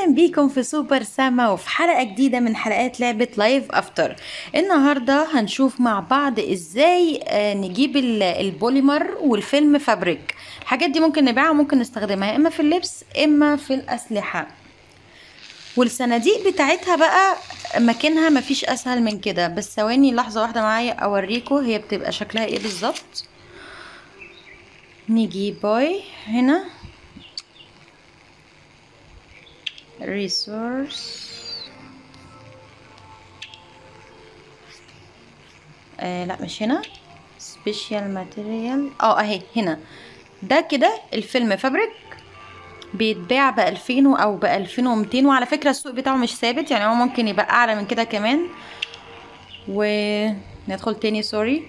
بيكم في سوبر سما وفي حلقة جديدة من حلقات لعبة لايف افتر النهاردة هنشوف مع بعض ازاي آه، نجيب ال- البوليمر والفيلم فابريك الحاجات دي ممكن نبيعها وممكن نستخدمها اما في اللبس اما في الاسلحة والصناديق بتاعتها بقى مكانها مفيش اسهل من كده بس ثواني لحظة واحدة معايا اوريكم هي بتبقى شكلها ايه بالظبط نجيب باي هنا resource آه لا مش هنا special material اه اهي هنا ده كده الفيلم فابريك بيتباع ب 2000 او ب 2200 وعلى فكره السوق بتاعه مش ثابت يعني هو ممكن يبقى اعلى من كده كمان وندخل تاني سوري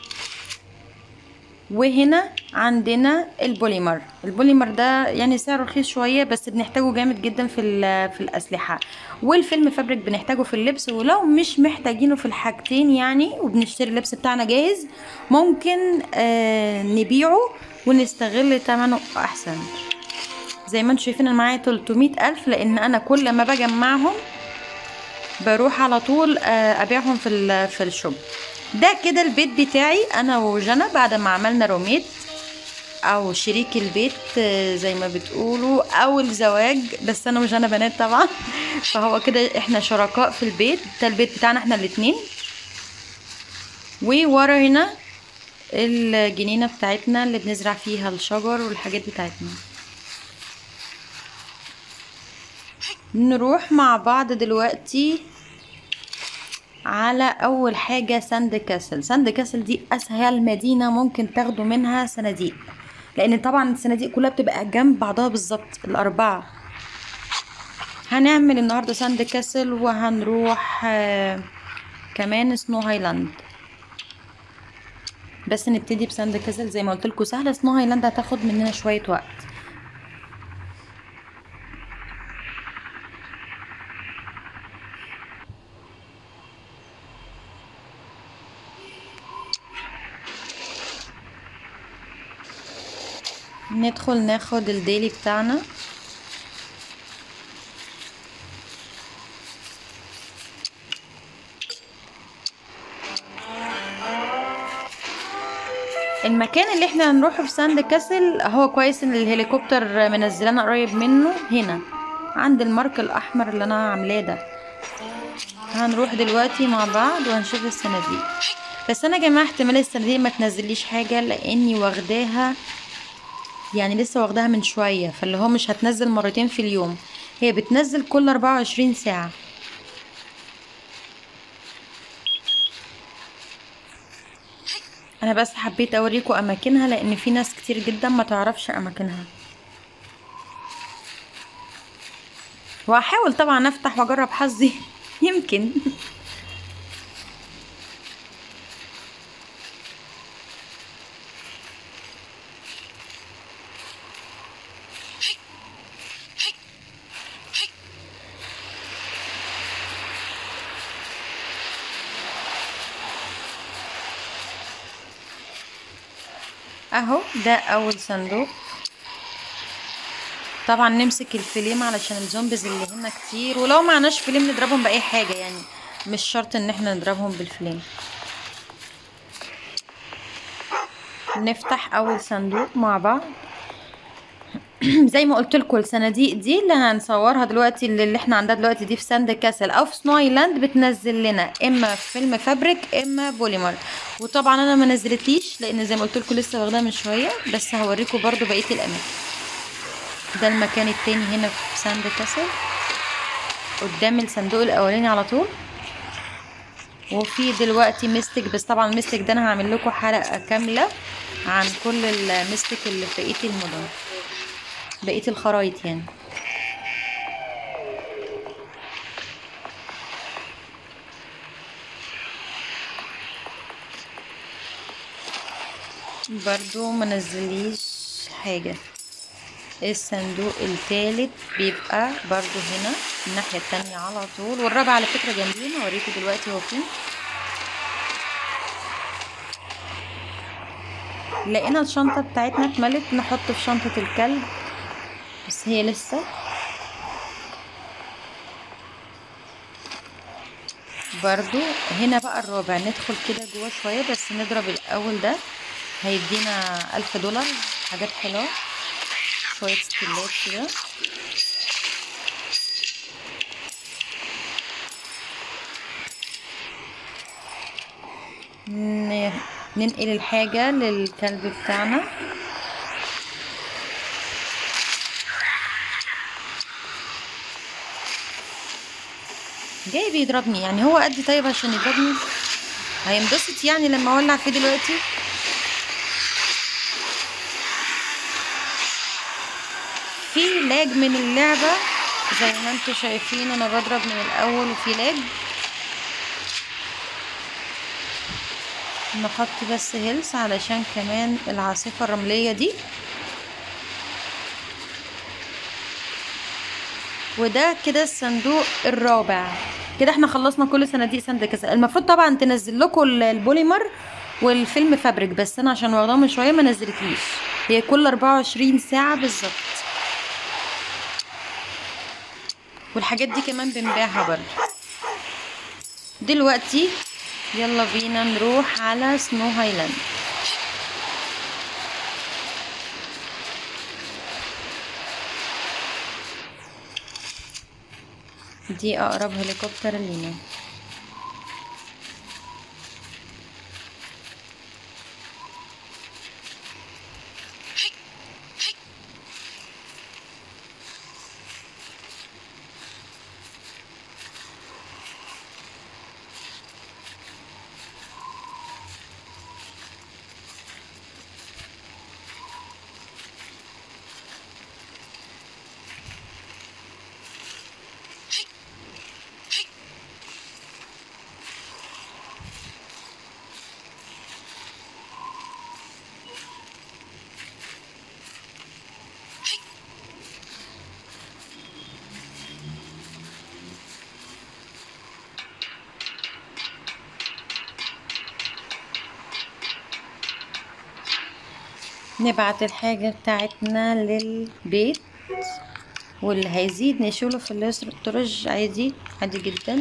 وهنا عندنا البوليمر البوليمر ده يعني سعره رخيص شويه بس بنحتاجه جامد جدا في ال- في الاسلحه والفيلم فابريك بنحتاجه في اللبس ولو مش محتاجينه في الحاجتين يعني وبنشتري اللبس بتاعنا جاهز ممكن آه نبيعه ونستغل ثمنه احسن زي ما انتم شايفين انا معايا 300 الف لان انا كل ما بجمعهم بروح على طول آه، ابيعهم في ال- في الشوب ده كده البيت بتاعي انا وجنى بعد ما عملنا روميت او شريك البيت آه، زي ما بتقولوا او الزواج بس انا وجنى بنات طبعا فهو كده احنا شركاء في البيت ده البيت بتاعنا احنا الاتنين وورا هنا الجنينة بتاعتنا اللي بنزرع فيها الشجر والحاجات بتاعتنا نروح مع بعض دلوقتي على اول حاجة ساند كاسل ساند كاسل دي اسهل مدينة ممكن تاخدوا منها صناديق لان طبعا الصناديق كلها بتبقى جنب بعضها بالظبط الاربعة هنعمل النهاردة ساند كاسل وهنروح آه كمان سنو هايلاند بس نبتدي بساند كاسل زي ما قلت لكم سهلة سنو هايلاند هتاخد مننا شوية وقت ندخل ناخد الديلي بتاعنا المكان اللي احنا هنروحه في ساند كاسل هو كويس ان الهليكوبتر منزلانا قريب منه هنا عند المارك الاحمر اللي انا عاملاه ده هنروح دلوقتي مع بعض وهنشوف الصناديق بس انا يا جماعه احتمال الصناديق ما تنزليش حاجه لاني واخداها يعني لسه واخداها من شويه فاللي هو مش هتنزل مرتين في اليوم هي بتنزل كل 24 ساعه انا بس حبيت اوريكم اماكنها لان في ناس كتير جدا ما تعرفش اماكنها وهحاول طبعا افتح واجرب حظي يمكن اهو ده اول صندوق طبعا نمسك الفيليم علشان الزومبيز اللي هنا كتير ولو معناش فيليم نضربهم باي حاجه يعني مش شرط ان احنا نضربهم بالفيليم نفتح اول صندوق مع بعض زي ما قلت لكم الصناديق دي اللي هنصورها دلوقتي اللي اللي احنا عندها دلوقتي دي في ساند كاسل او في سنو ايلاند بتنزل لنا اما فيلم فابريك اما بوليمر وطبعا انا ما نزلتليش لان زي ما قلت لكم لسه واخداها من شويه بس هوريكم برضو بقيه الاماكن ده المكان التاني هنا في ساند كاسل قدام الصندوق الاولاني على طول وفي دلوقتي ميستيك بس طبعا الميستيك ده انا هعمل لكم حلقه كامله عن كل الميستيك اللي في بقيه المدن بقيه الخرايط يعني برضو منزليش حاجه الصندوق التالت بيبقى برضو هنا الناحية التانية على طول والرابع على فكرة جنبينا اوريكم دلوقتي هو فين لقينا الشنطة بتاعتنا اتملت نحط في شنطة الكلب بس هي لسه برضو هنا بقى الرابع ندخل كده جوه شوية بس نضرب الأول ده هيدينا ألف دولار حاجات حلوة شوية سكيلات كده ن- ننقل الحاجة للكلب بتاعنا جاي بيضربني يعني هو قد طيب عشان يضربني هينبسط يعني لما اولع فيه دلوقتي في لاج من اللعبة زي ما انتوا شايفين انا بضرب من الاول وفي لاج نحط بس هيلث علشان كمان العاصفة الرملية دي وده كده الصندوق الرابع كده احنا خلصنا كل صناديق سانتا كاسا المفروض طبعا تنزل لكم ال- البوليمر والفيلم فابريك بس انا عشان واخداه من شويه ما نزلتليش هي كل 24 ساعه بالظبط والحاجات دي كمان بنبيعها برضه دلوقتي يلا بينا نروح على سنو هايلاند دي اقرب هليكوبتر لينا نبعت الحاجة بتاعتنا للبيت واللي هيزيد نشيله في الاسترج عادي عادي جدا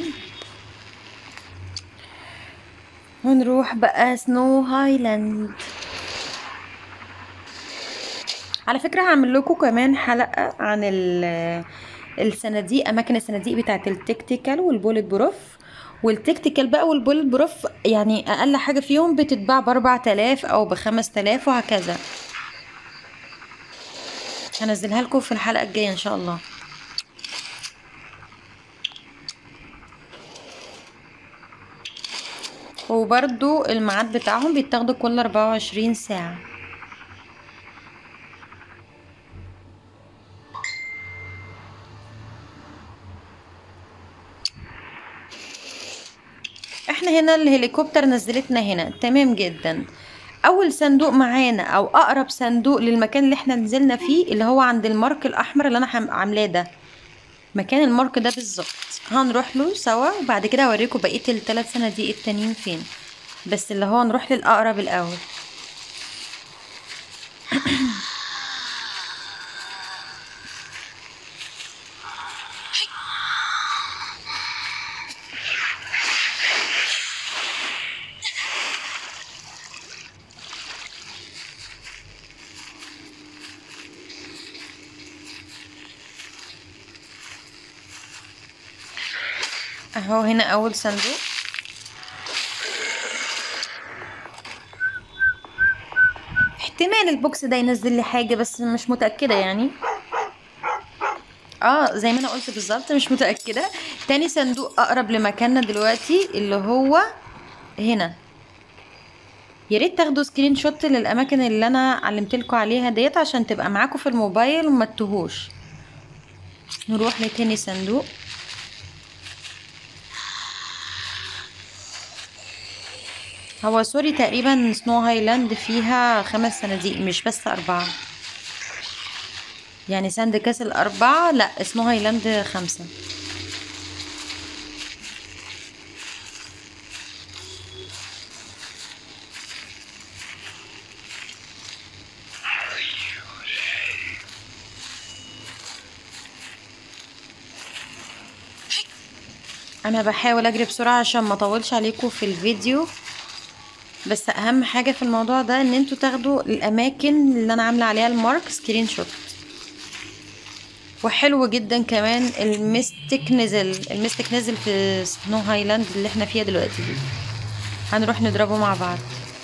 ونروح بقى سنو هايلاند على فكرة هعمل لكم كمان حلقة عن ال- الصناديق اماكن الصناديق بتاعت التكتيكال والبولت بروف والتكتيكال بقى والبولت بروف يعني اقل حاجة فيهم بتتباع باربع تلاف او بخمس تلاف وهكذا هنزلها لكم في الحلقة الجاية ان شاء الله وبرضو الميعاد بتاعهم بيتاخدوا كل 24 ساعة احنا هنا الهليكوبتر نزلتنا هنا تمام جدا اول صندوق معانا او اقرب صندوق للمكان اللي احنا نزلنا فيه اللي هو عند المارك الاحمر اللي انا حم- عاملاه ده مكان المارك ده بالظبط هنروح له سوا وبعد كده هوريكم بقيه الثلاث صناديق التانيين فين بس اللي هو نروح للاقرب الاول اهو هنا اول صندوق احتمال البوكس ده ينزل لي حاجة بس مش متأكدة يعني اه زي ما انا قلت بالظبط مش متأكدة تاني صندوق اقرب لمكاننا دلوقتي اللي هو هنا يا ريت تاخدوا سكرين شوت للاماكن اللي انا علمتلكوا عليها ديت عشان تبقى معاكم في الموبايل وما تتوهوش نروح لتاني صندوق هو سوري تقريبا سنو هايلاند فيها خمس صناديق مش بس أربعة يعني ساند كاسل أربعة لا سنو هايلاند خمسة انا بحاول اجري بسرعه عشان ما اطولش عليكم في الفيديو بس اهم حاجه في الموضوع ده ان انتوا تاخدوا الاماكن اللي انا عامله عليها المارك سكرين شوت وحلو جدا كمان الميستيك نزل الميستيك نزل في سنو هايلاند اللي احنا فيها دلوقتي دي هنروح نضربه مع بعض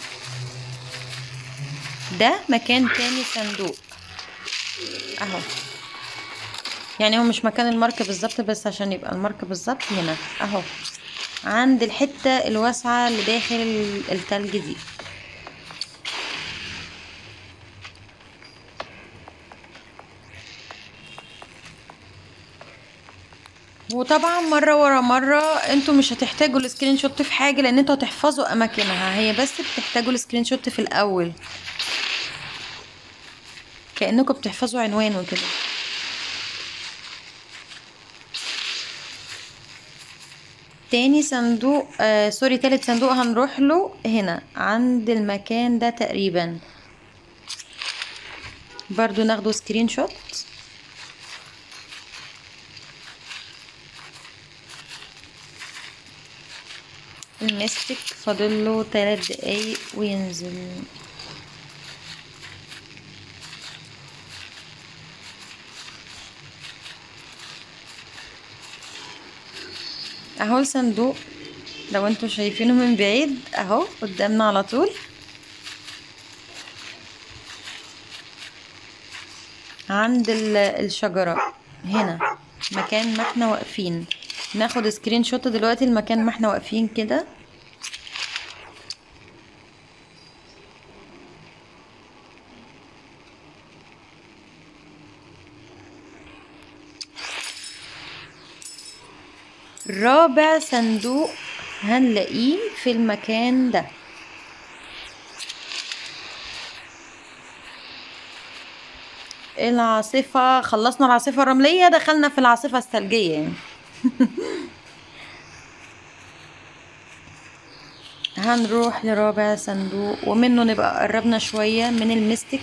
ده مكان تاني صندوق اهو يعني هو مش مكان المارك بالظبط بس عشان يبقى المارك بالظبط هنا اهو عند الحتة الواسعة اللي داخل التلج دي وطبعا مرة ورا مرة انتوا مش هتحتاجوا السكرين شوت في حاجة لان انتوا هتحفظوا اماكنها هي بس بتحتاجوا السكرين شوت في الاول كأنكم بتحفظوا عنوان وكده تاني صندوق آه سوري تالت صندوق هنروح له هنا عند المكان ده تقريبا برضو ناخده سكرين شوت المستك فاضله تلات دقايق وينزل اهو الصندوق لو انتوا شايفينه من بعيد اهو قدامنا على طول عند الشجرة هنا مكان ما احنا واقفين ناخد سكرين شوت دلوقتي المكان ما احنا واقفين كده رابع صندوق هنلاقيه في المكان ده العاصفة خلصنا العاصفة الرملية دخلنا في العاصفة الثلجية يعني هنروح لرابع صندوق ومنه نبقى قربنا شوية من المستك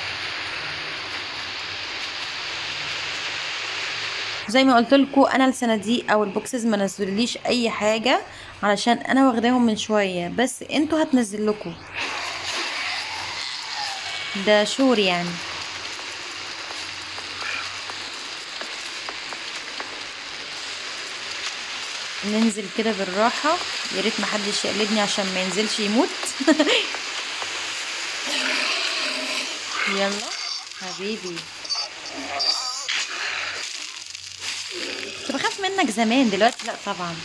زي ما قلت لكم انا الصناديق او البوكسز ما نزلوليش اي حاجه علشان انا واخداهم من شويه بس انتوا هتنزل لكم ده شور يعني ننزل كده بالراحه يا ريت محدش يقلدني عشان ما ينزلش يموت يلا حبيبي كنت بخاف منك زمان دلوقتي لا طبعا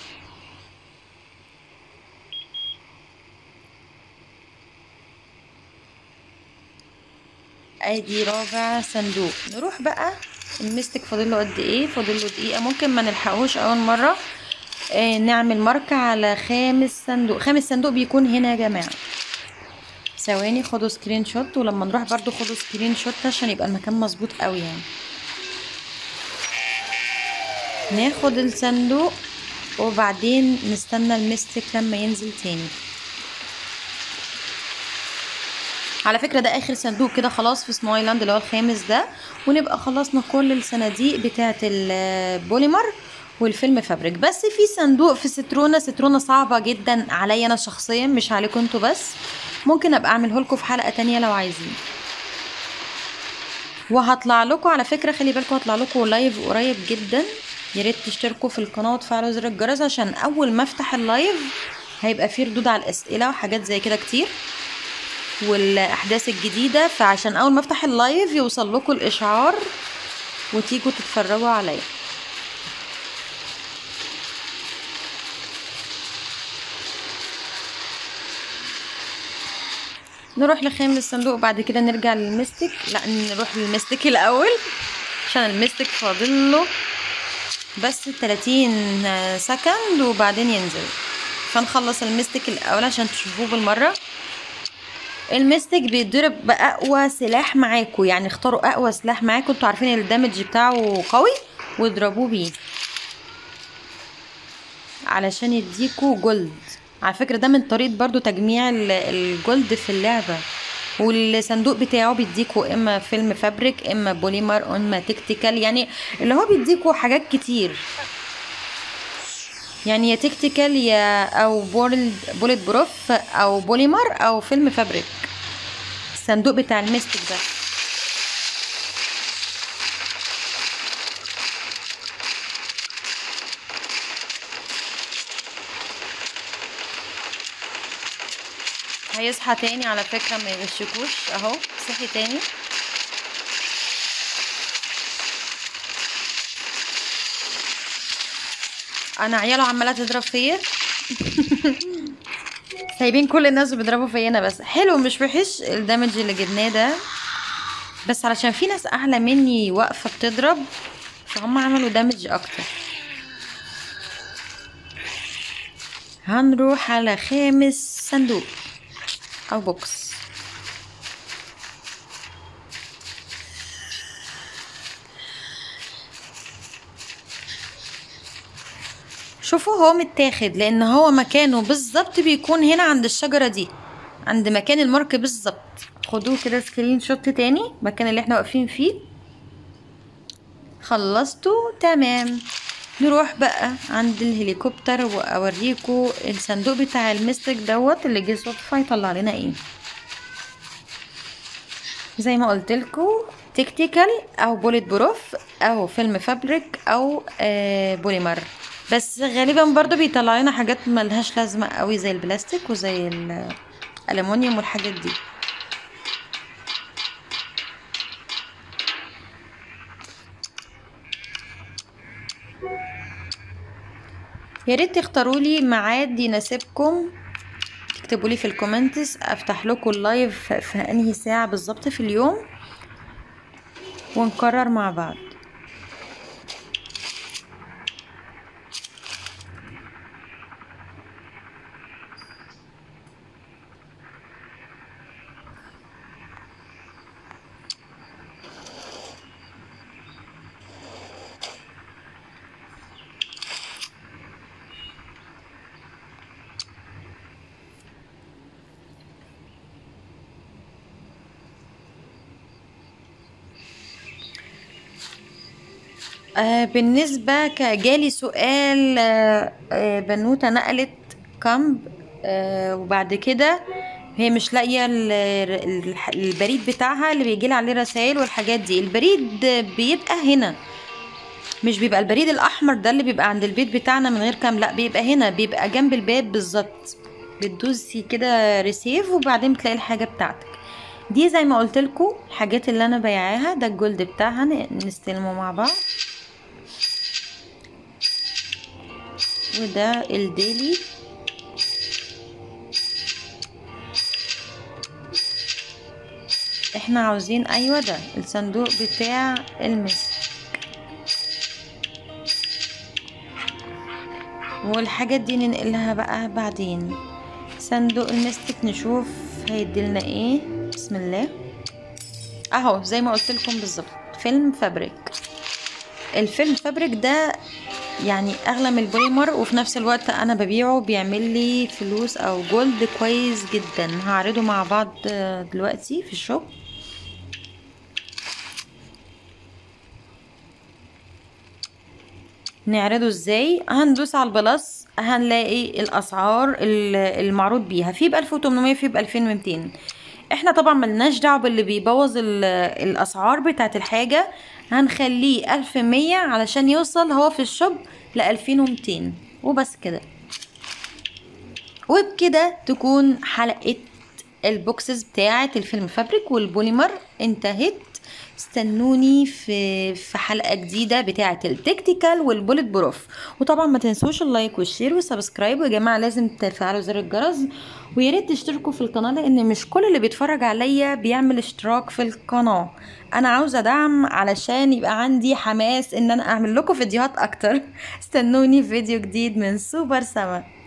ادي رابع صندوق نروح بقى المستك فاضل له قد ايه فاضل له دقيقه ممكن ما نلحقوش اول مره آه نعمل ماركه على خامس صندوق خامس صندوق بيكون هنا يا جماعه ثواني خدوا سكرين شوت ولما نروح برضو خدوا سكرين شوت عشان يبقى المكان مظبوط قوي يعني ناخد الصندوق وبعدين نستنى المستك لما ينزل تاني على فكرة ده اخر صندوق كده خلاص في سنو ايلاند اللي هو الخامس ده ونبقى خلصنا كل الصناديق بتاعة البوليمر والفيلم فابريك بس في صندوق في سترونة سترونة صعبة جدا عليا انا شخصيا مش عليكم انتوا بس ممكن ابقى اعمله لكم في حلقة تانية لو عايزين وهطلع لكم على فكرة خلي بالكم هطلع لكم لايف قريب جدا يا ريت تشتركوا في القناه وتفعلوا زر الجرس عشان اول ما افتح اللايف هيبقى فيه ردود على الاسئله وحاجات زي كده كتير والاحداث الجديده فعشان اول ما افتح اللايف يوصل لكم الاشعار وتيجوا تتفرجوا عليا نروح لخامس صندوق بعد كده نرجع للمستك لا نروح للمستك الاول عشان المستك فاضله بس 30 سكند وبعدين ينزل فنخلص المستك الاول عشان تشوفوه بالمره المستك بيتضرب باقوى سلاح معاكم يعني اختاروا اقوى سلاح معاكم انتوا عارفين الدمج بتاعه قوي واضربوه بيه علشان يديكوا جولد على فكره ده من طريقه برضو تجميع الجولد في اللعبه والصندوق بتاعه بيديكوا اما فيلم فابريك اما بوليمر اما تكتيكال يعني اللي هو بيديكوا حاجات كتير يعني يا تكتيكال يا او بولت بروف او بوليمر او فيلم فابريك الصندوق بتاع المستك ده هيصحى تاني على فكرة ما يغشكوش اهو صحي تاني انا عياله عماله تضرب فيا سايبين كل الناس بيضربوا فيا انا بس حلو مش وحش الدمج اللي جبناه ده بس علشان في ناس اعلى مني واقفه بتضرب فهم عملوا دمج اكتر هنروح على خامس صندوق او بوكس شوفوا هو متاخد لان هو مكانه بالظبط بيكون هنا عند الشجره دي عند مكان المارك بالظبط خدوه كده سكرين شوت تاني المكان اللي احنا واقفين فيه خلصتوا تمام نروح بقى عند الهليكوبتر واوريكم الصندوق بتاع المستك دوت اللي جه صدفه يطلع لنا ايه زي ما قلت لكم تكتيكال او بوليت بروف او فيلم فابريك او آه بوليمر بس غالبا برضو بيطلع لنا حاجات ملهاش لازمه قوي زي البلاستيك وزي الالومنيوم والحاجات دي يا ريت تختاروا لي ميعاد يناسبكم تكتبوا لي في الكومنتس افتح لكم اللايف في انهي ساعه بالظبط في اليوم ونقرر مع بعض آه بالنسبة جالي سؤال آه آه بنوتة نقلت كامب آه وبعد كده هي مش لاقية البريد بتاعها اللي بيجيلها عليه رسائل والحاجات دي البريد بيبقى هنا مش بيبقى البريد الاحمر ده اللي بيبقى عند البيت بتاعنا من غير كام لا بيبقى هنا بيبقى جنب الباب بالظبط بتدوسي كده ريسيف وبعدين بتلاقي الحاجة بتاعتك دي زي ما قلت لكم الحاجات اللي انا بيعاها ده الجولد بتاعها نستلمه مع بعض وده الديلي احنا عاوزين ايوه ده الصندوق بتاع المسك والحاجات دي ننقلها بقى بعدين صندوق المستك نشوف هيديلنا ايه بسم الله اهو زي ما قلت لكم بالظبط فيلم فابريك الفيلم فابريك ده يعني اغلى من البوليمر وفي نفس الوقت انا ببيعه بيعمل لي فلوس او جولد كويس جدا هعرضه مع بعض دلوقتي في الشغل نعرضه ازاي هندوس على البلس هنلاقي الاسعار المعروض بيها في ب 1800 في ب 2200 احنا طبعا ملناش دعوه باللي بيبوظ الاسعار بتاعت الحاجه هنخليه 1100 علشان يوصل هو في الشوب ل 2200 وبس كده وبكده تكون حلقه البوكسز بتاعه الفيلم فابريك والبوليمر انتهت استنوني في في حلقه جديده بتاعه التكتيكال والبولت بروف وطبعا ما تنسوش اللايك والشير والسبسكرايب ويا جماعه لازم تفعلوا زر الجرس ويا ريت تشتركوا في القناه لان مش كل اللي بيتفرج عليا بيعمل اشتراك في القناه انا عاوزه دعم علشان يبقى عندي حماس ان انا اعمل لكم فيديوهات اكتر استنوني في فيديو جديد من سوبر سما